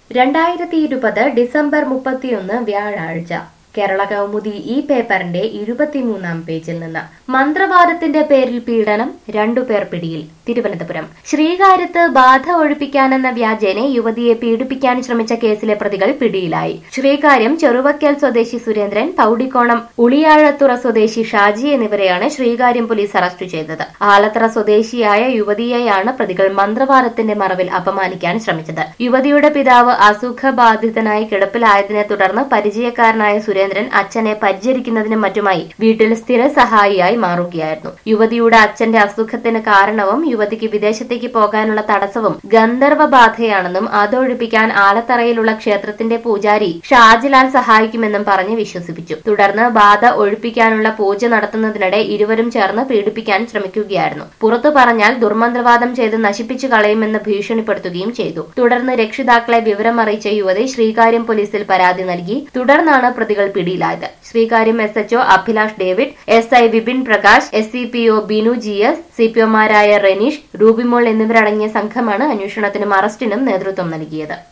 രണ്ടായിരത്തി ഇരുപത് ഡിസംബർ മുപ്പത്തിയൊന്ന് വ്യാഴാഴ്ച കേരള കൗമുദി ഈ പേപ്പറിന്റെ ഇരുപത്തിമൂന്നാം പേജിൽ നിന്ന് മന്ത്രവാദത്തിന്റെ പേരിൽ പീഡനം രണ്ടുപേർ പിടിയിൽ തിരുവനന്തപുരം ശ്രീകാര്യത്ത് ബാധ ഒഴിപ്പിക്കാനെന്ന വ്യാജേനെ യുവതിയെ പീഡിപ്പിക്കാൻ ശ്രമിച്ച കേസിലെ പ്രതികൾ പിടിയിലായി ശ്രീകാര്യം ചെറുവക്കൽ സ്വദേശി സുരേന്ദ്രൻ പൗടിക്കോണം ഉളിയാഴത്തുറ സ്വദേശി ഷാജി എന്നിവരെയാണ് ശ്രീകാര്യം പോലീസ് അറസ്റ്റ് ചെയ്തത് ആലത്തറ സ്വദേശിയായ യുവതിയെയാണ് പ്രതികൾ മന്ത്രവാദത്തിന്റെ മറവിൽ അപമാനിക്കാൻ ശ്രമിച്ചത് യുവതിയുടെ പിതാവ് അസുഖബാധിതനായി കിടപ്പിലായതിനെ തുടർന്ന് പരിചയക്കാരനായ സുരേന്ദ്രൻ അച്ഛനെ പരിചരിക്കുന്നതിനും മറ്റുമായി വീട്ടിൽ സ്ഥിര സഹായിയായി മാറുകയായിരുന്നു യുവതിയുടെ അച്ഛന്റെ അസുഖത്തിന് കാരണവും യുവതിക്ക് വിദേശത്തേക്ക് പോകാനുള്ള തടസ്സവും ഗന്ധർവ ബാധയാണെന്നും അതൊഴിപ്പിക്കാൻ ആലത്തറയിലുള്ള ക്ഷേത്രത്തിന്റെ പൂജാരി ഷാജിലാൽ സഹായിക്കുമെന്നും പറഞ്ഞ് വിശ്വസിപ്പിച്ചു തുടർന്ന് ബാധ ഒഴിപ്പിക്കാനുള്ള പൂജ നടത്തുന്നതിനിടെ ഇരുവരും ചേർന്ന് പീഡിപ്പിക്കാൻ ശ്രമിക്കുകയായിരുന്നു പുറത്തു പറഞ്ഞാൽ ദുർമന്ത്രവാദം ചെയ്ത് നശിപ്പിച്ചു കളയുമെന്ന് ഭീഷണിപ്പെടുത്തുകയും ചെയ്തു തുടർന്ന് രക്ഷിതാക്കളെ വിവരമറിയിച്ച യുവതി ശ്രീകാര്യം പോലീസിൽ പരാതി നൽകി തുടർന്നാണ് പ്രതികൾ പിടിയിലായത് Sreekaryam S HO Abhilash David S I Vipin Prakash S C P O Binu G S C P ഒമാരായ റെനീഷ് റൂബിമോൾ എന്നിവരടങ്ങിയ സംഘമാണ് അന്വേഷണത്തിനും അറസ്റ്റിനും നേതൃത്വം നൽകിയത്